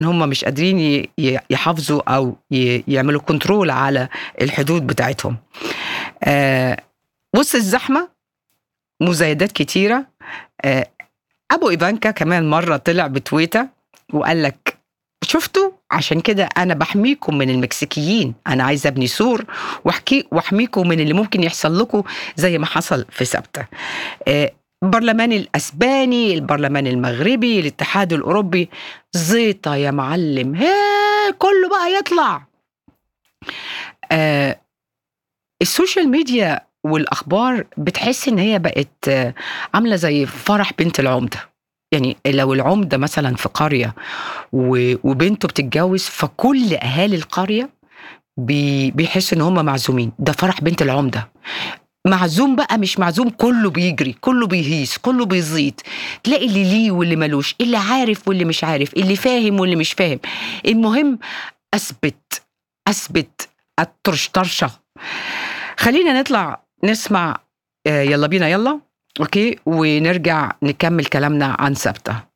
ان هم مش قادرين ي- ي- يحافظوا او ي- يعملوا كنترول على الحدود بتاعتهم آه، وسط الزحمه مزايدات كتيره آه، ابو ايفانكا كمان مره طلع بتويته وقال لك شفتوا عشان كده انا بحميكم من المكسيكيين انا عايزه ابني سور واحكي واحميكم من اللي ممكن يحصل لكم زي ما حصل في سبته آه، البرلمان الاسباني البرلمان المغربي الاتحاد الاوروبي زيطه يا معلم هي كله بقى يطلع آه، السوشيال ميديا والاخبار بتحس ان هي بقت آه، عامله زي فرح بنت العمده يعني لو العمده مثلا في قريه و- وبنته بتتجوز فكل اهالي القريه بي- بيحسوا ان هم معزومين ده فرح بنت العمده معزوم بقى مش معزوم كله بيجري كله بيهيس كله بيزيط تلاقي اللي ليه واللي ملوش اللي عارف واللي مش عارف اللي فاهم واللي مش فاهم المهم اثبت اثبت الطرشطرشه خلينا نطلع نسمع آه، يلا بينا يلا اوكي ونرجع نكمل كلامنا عن سبته